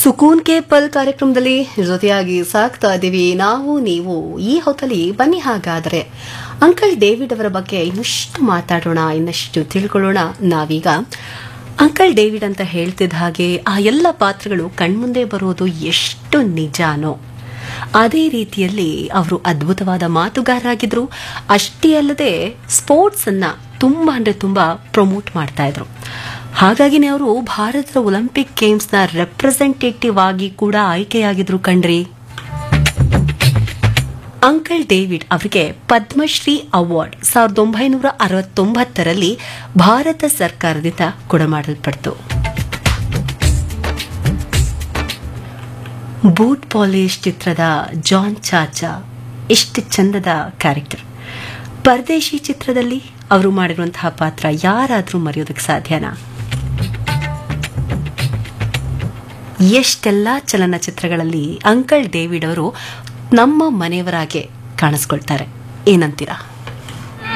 ಸುಕೂನ್ K ಪಲ್ ಕಾರ್ಯಕ್ರಮದಲ್ಲಿ ಜೊತೆಯಾಗಿ ಸಾಕ್ತಾ ಇದ್ದೀವಿ ನಾವು ನೀವು ಈ ಹೊತ್ತಲ್ಲಿ ಬನ್ನಿ ಹಾಗಾದರೆ ಅಂಕಲ್ ಡೇವಿಡ್ ಅವರ ಬಗ್ಗೆ ಇನ್ನಷ್ಟು ಮಾತಾಡೋಣ ಇನ್ನಷ್ಟು ತಿಳ್ಕೊಳ್ಳೋಣ ನಾವೀಗ ಅಂಕಲ್ ಡೇವಿಡ್ ಅಂತ ಹೇಳ್ತಿದ್ದ ಹಾಗೆ ಆ ಎಲ್ಲ ಪಾತ್ರಗಳು ಕಣ್ಮುಂದೆ ಬರೋದು ಎಷ್ಟು ನಿಜಾನೋ ಅದೇ ರೀತಿಯಲ್ಲಿ ಅವರು ಅದ್ಭುತವಾದ ಮಾತುಗಾರರಾಗಿದ್ರು ಅಷ್ಟೇ ಅಲ್ಲದೆ ಸ್ಪೋರ್ಟ್ಸ್ ಅನ್ನ ತುಂಬಾ ಅಂದ್ರೆ ತುಂಬಾ ಪ್ರಮೋಟ್ ಮಾಡ್ತಾ ಇದ್ರು ಹಾಗಾಗಿನೇ ಅವರು ಭಾರತದ ಒಲಿಂಪಿಕ್ ಗೇಮ್ಸ್ ನ ರೆಪ್ರೆಸೆಂಟೇಟಿವ್ ಆಗಿ ಕೂಡ ಆಯ್ಕೆಯಾಗಿದ್ರು ಕಣ್ರಿ ಅಂಕಲ್ ಡೇವಿಡ್ ಅವರಿಗೆ ಪದ್ಮಶ್ರೀ ಅವಾರ್ಡ್ ಸಾವಿರದ ಒಂಬೈನೂರ ಅರವತ್ತೊಂಬತ್ತರಲ್ಲಿ ಭಾರತ ಸರ್ಕಾರದಿಂದ ಕೊಡಮಾಡಲ್ಪಡ್ತು ಬೂಟ್ ಪಾಲಿಶ್ ಚಿತ್ರದ ಜಾನ್ ಚಾಚಾ ಎಷ್ಟು ಚಂದದ ಕ್ಯಾರೆಕ್ಟರ್ ಪರದೇಶಿ ಚಿತ್ರದಲ್ಲಿ ಅವರು ಮಾಡಿರುವಂತಹ ಪಾತ್ರ ಯಾರಾದರೂ ಮರೆಯೋದಕ್ಕೆ ಸಾಧ್ಯನಾ ಎಷ್ಟೆಲ್ಲ ಚಲನಚಿತ್ರಗಳಲ್ಲಿ ಅಂಕಲ್ ಡೇವಿಡ್ ಅವರು ನಮ್ಮ ಮನೆಯವರಾಗೆ ಕಾಣಿಸ್ಕೊಳ್ತಾರೆ ಏನಂತೀರಾ